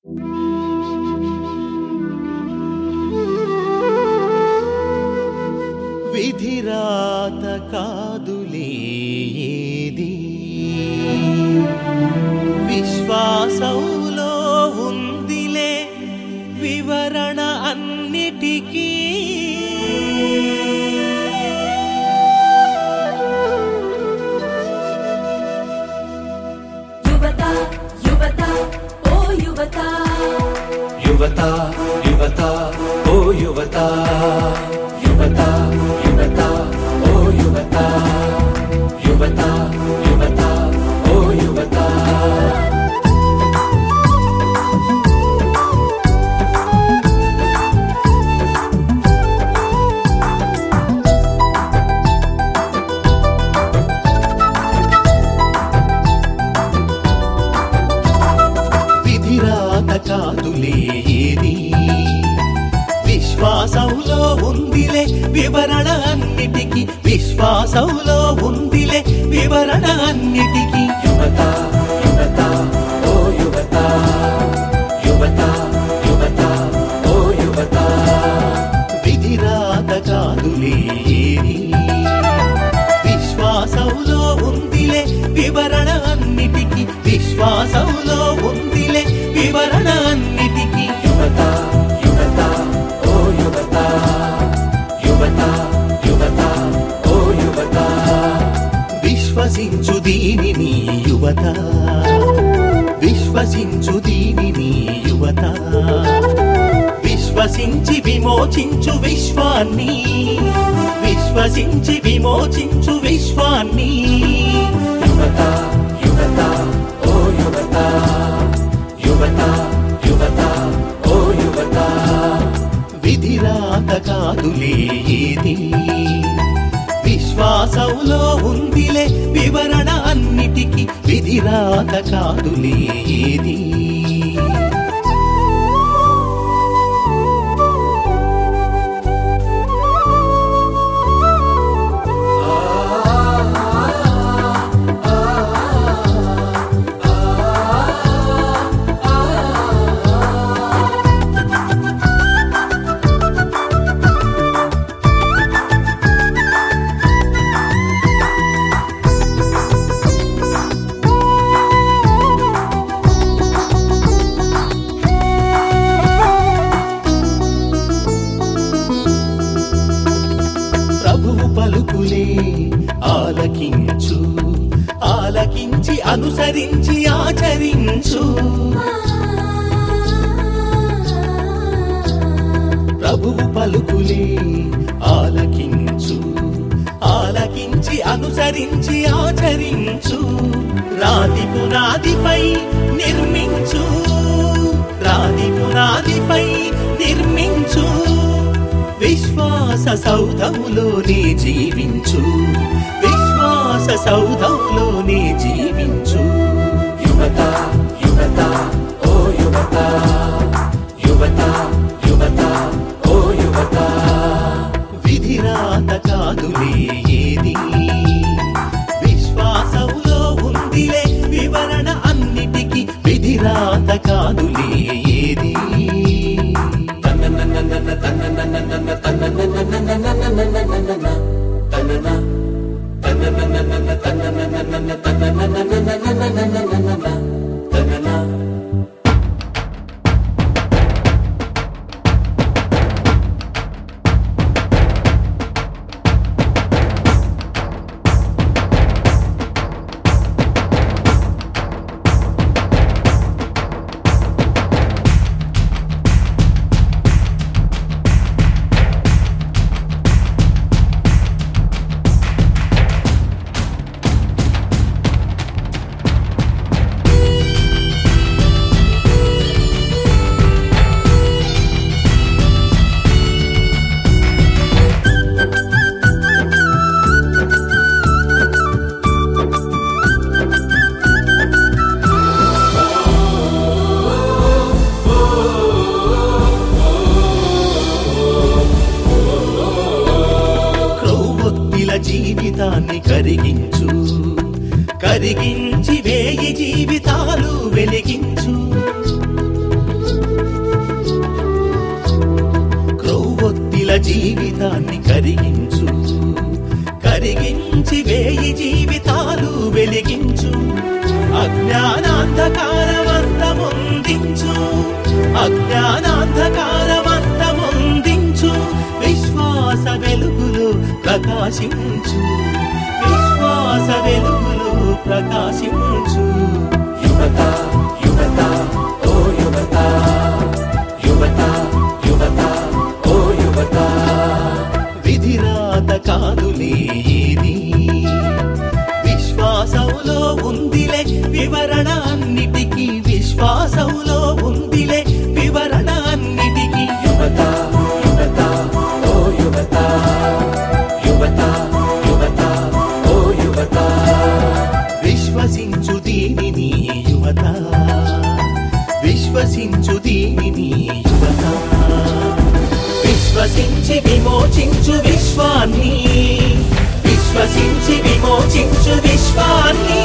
విధిరాత కాదులే ఏది విశ్వాసంలో ఉందిలే వివరణ అన్నిటికీ యువత యువత ఓ యువత యువత యువత ఓ యువత యువత యువత ఓ యువత యువత యువత ఓ యువత విధిరాత కాదులే ఏది విశ్వాసంలో ఉందిలే వివరణ అన్నిటికీ విశ్వాసంలో ఉందిలే వివరణ అన్నిటికీ యువత యువత ఓ యువత యువత యువత ఓ యువత విధిరాత కాదులే ఏది విశ్వాసంలో ఉందిలే వివరణ అన్నిటికీ విశ్వాసంలో ఉందిలే వివరణ అన్నిటికీ యువత యువత ఓ యువత యువత యువత ఓ యువత విశ్వసించు దీనిని యువత విశ్వసించు దీనిని యువత విశ్వసించి విమోచించు విశ్వాన్ని విశ్వసించి విమోచించు విశ్వాన్ని యువత యువత ఓ యువత యువత యువత ఓ యువత విధిరాత కాదులే ఏది విశ్వాసంలో ఉందిలే వివరణ అన్నిటికీ విధిరాత కాదులే ఏది ప్రభువు పలుకులే ఆలకించు ఆలకించి అనుసరించి ఆచరించు ప్రభువు పలుకులే ఆలకించు ఆలకించి అనుసరించి ఆచరించు రాతి పునాదిపై నిర్మించు రాతి పునాదిపై నిర్మించు విశ్వాస సౌధములోనే జీవించు విశ్వాస సౌధములోనే జీవించు యువత యువత ఓ యువత యువత యువత ఓ యువత విధిరాత కాదులే ఏది విశ్వాసంలో ఉందిలే వివరణ అన్నిటికీ విధిరాత కాదులే ఏది క్రౌవొత్తిల జీవితాన్ని కరిగించు కరిగించి వేయి జీవితాలు వెలిగించు జీవితాన్ని కరిగించు కరిగించి వేయి జీవితాలు వెలిగించు అజ్ఞానాంధకారవంతమొందించు అజ్ఞానాంధకారవంతమొందించు విశ్వాస వెలుగులు ప్రకాశించు విశ్వాస వెలుగులు ప్రకాశించు యువత యువత ఓ యువత యువత యువత ఓ యువత విధిరాత కాదులే ఏది విశ్వాసంలో ఉందిలే వివరణ అన్నిటికీ విశ్వాసంలో ఉందిలే వివరణ అన్నిటికీ యువత యువత ఓ యువత యువత యువత ఓ యువత విశ్వసించు దీనిని యువత విశ్వసించు దీనిని యువత విశ్వసించి విమోచించు విశ్వాన్ని విశ్వసించి విమోచించు విశ్వాన్ని